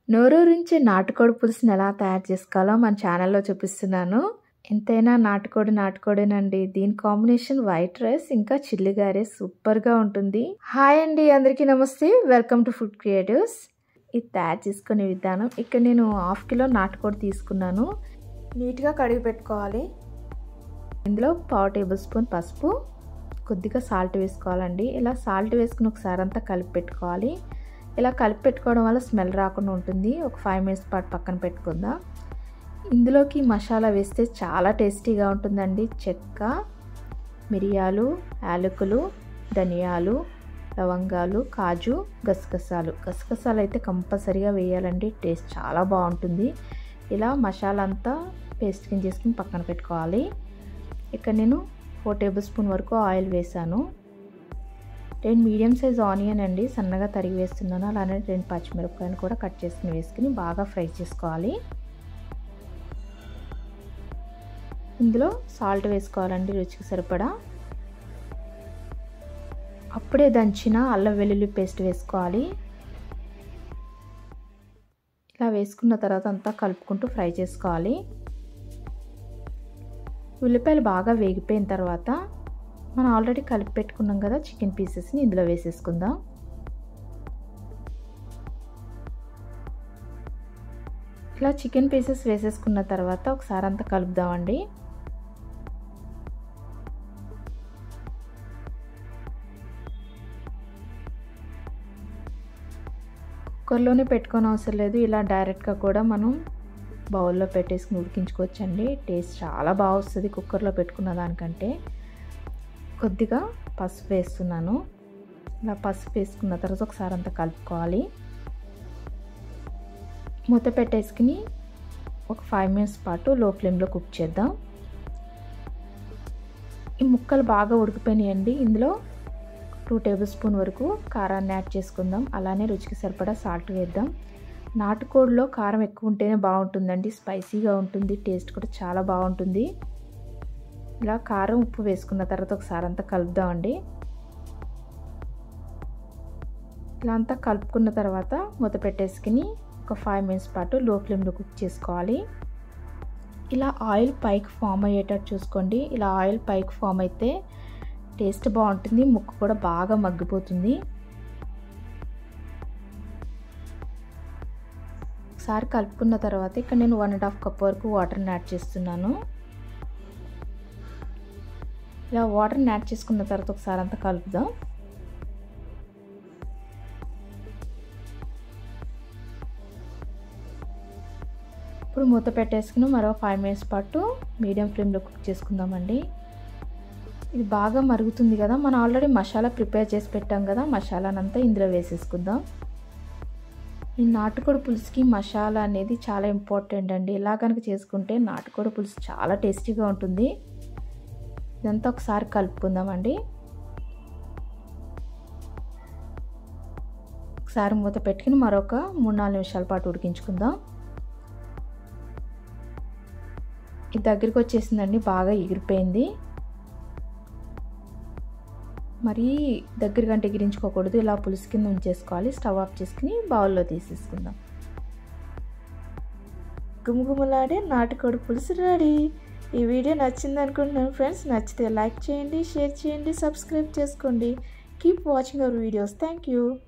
నోరూరించే నాటుకోడి పులుసుని ఎలా తయారు చేసుకోవాలో మన ఛానల్లో చూపిస్తున్నాను ఎంతైనా నాటుకోడి నాటుకోడేనండి దీని కాంబినేషన్ వైట్ రైస్ ఇంకా చిల్లి గారే సూపర్గా ఉంటుంది హాయ్ అండి అందరికీ నమస్తే వెల్కమ్ టు ఫుడ్ క్రియేటివ్స్ ఇది తయారు చేసుకునే విధానం ఇక్కడ నేను హాఫ్ కిలో నాటుకోడి తీసుకున్నాను నీట్గా కడిగి పెట్టుకోవాలి ఇందులో పావు టేబుల్ స్పూన్ పసుపు కొద్దిగా సాల్ట్ వేసుకోవాలండి ఇలా సాల్ట్ వేసుకుని ఒకసారి అంతా కలిపి పెట్టుకోవాలి ఇలా కలిపి పెట్టుకోవడం వల్ల స్మెల్ రాకుండా ఉంటుంది ఒక ఫైవ్ మినిట్స్ పాటు పక్కన పెట్టుకుందాం ఇందులోకి మసాలా వేస్తే చాలా టేస్టీగా ఉంటుందండి చెక్క మిరియాలు యాలకులు ధనియాలు లవంగాలు కాజు గసగసాలు గసగసాలు అయితే కంపల్సరీగా వేయాలండి టేస్ట్ చాలా బాగుంటుంది ఇలా మసాలా అంతా పేస్ట్ కింద చేసుకుని పక్కన పెట్టుకోవాలి ఇక్కడ నేను ఫోర్ టేబుల్ స్పూన్ వరకు ఆయిల్ వేసాను రెండు మీడియం సైజ్ ఆనియన్ అండి సన్నగా తరిగి వేస్తున్నాను అలానే రెండు పచ్చిమిరపకాయలు కూడా కట్ చేసుకుని వేసుకుని బాగా ఫ్రై చేసుకోవాలి ఇందులో సాల్ట్ వేసుకోవాలండి రుచికి సరిపడా అప్పుడే దంచిన అల్లం వెల్లుల్లి పేస్ట్ వేసుకోవాలి ఇలా వేసుకున్న తర్వాత అంతా కలుపుకుంటూ ఫ్రై చేసుకోవాలి ఉల్లిపాయలు బాగా వేగిపోయిన తర్వాత మనం ఆల్రెడీ కలిపి పెట్టుకున్నాం కదా చికెన్ పీసెస్ని ఇందులో వేసేసుకుందాం ఇలా చికెన్ పీసెస్ వేసేసుకున్న తర్వాత ఒకసారి అంతా కలుపుదామండి కుక్కర్లోనే పెట్టుకోని అవసరం లేదు ఇలా డైరెక్ట్గా కూడా మనం బౌల్లో పెట్టేసుకుని ఉడికించుకోవచ్చండి టేస్ట్ చాలా బాగా వస్తుంది కుక్కర్లో పెట్టుకున్న దానికంటే కొద్దిగా పసుపు వేస్తున్నాను ఇలా పసుపు వేసుకున్న తర్వాత ఒకసారి అంతా కలుపుకోవాలి మూత పెట్టేసుకుని ఒక ఫైవ్ మినిట్స్ పాటు లో ఫ్లేమ్లో కుక్ చేద్దాం ఈ ముక్కలు బాగా ఉడికిపోయినాయండి ఇందులో టూ టేబుల్ స్పూన్ వరకు కారాన్ని యాడ్ చేసుకుందాం అలానే రుచికి సరిపడా సాల్ట్ వేద్దాం నాటుకోడిలో కారం ఎక్కువ ఉంటేనే బాగుంటుందండి స్పైసీగా ఉంటుంది టేస్ట్ కూడా చాలా బాగుంటుంది ఇలా కారం ఉప్పు వేసుకున్న తర్వాత ఒకసారి అంతా కలుపుదామండి ఇలా అంతా కలుపుకున్న తర్వాత మూత పెట్టేసుకుని ఒక ఫైవ్ మినిట్స్ పాటు లో ఫ్లేమ్లో కుక్ చేసుకోవాలి ఇలా ఆయిల్ పైకి ఫామ్ అయ్యేటట్టు చూసుకోండి ఇలా ఆయిల్ పైకి ఫామ్ అయితే టేస్ట్ బాగుంటుంది ముక్క కూడా బాగా మగ్గిపోతుంది ఒకసారి కలుపుకున్న తర్వాత ఇక్కడ నేను వన్ అండ్ హాఫ్ కప్ వరకు వాటర్ని యాడ్ చేస్తున్నాను ఇలా వాటర్ని యాడ్ చేసుకున్న తర్వాత ఒకసారి అంతా కలుపుదాం ఇప్పుడు మూత పెట్టేసుకుని మరో ఫైవ్ మినిట్స్ పాటు మీడియం ఫ్లేమ్లో కుక్ చేసుకుందామండి ఇది బాగా మరుగుతుంది కదా మనం ఆల్రెడీ మసాలా ప్రిపేర్ చేసి పెట్టాం కదా మసాలానంతా ఇందులో వేసేసుకుందాం ఈ నాటుకోడి పులుసుకి మసాలా అనేది చాలా ఇంపార్టెంట్ అండి ఇలా కనుక చేసుకుంటే నాటుకోడి పులుసు చాలా టేస్టీగా ఉంటుంది ఇదంతా ఒకసారి కలుపుకుందామండి ఒకసారి మూత పెట్టుకుని మరొక మూడు నాలుగు నిమిషాల పాటు ఉడికించుకుందాం ఇది దగ్గరికి వచ్చేసిందండి బాగా ఎగిరిపోయింది మరీ దగ్గర గంట ఎగిరించుకోకూడదు ఇలా పులుసు కింద ఉంచేసుకోవాలి స్టవ్ ఆఫ్ చేసుకుని బౌల్లో తీసేసుకుందాం గుమగుమలాడే నాటుకోడి పులుసు రెడీ ఈ వీడియో నచ్చింది అనుకుంటున్నాను ఫ్రెండ్స్ నచ్చితే లైక్ చేయండి షేర్ చేయండి సబ్స్క్రైబ్ చేసుకోండి keep watching our videos thank you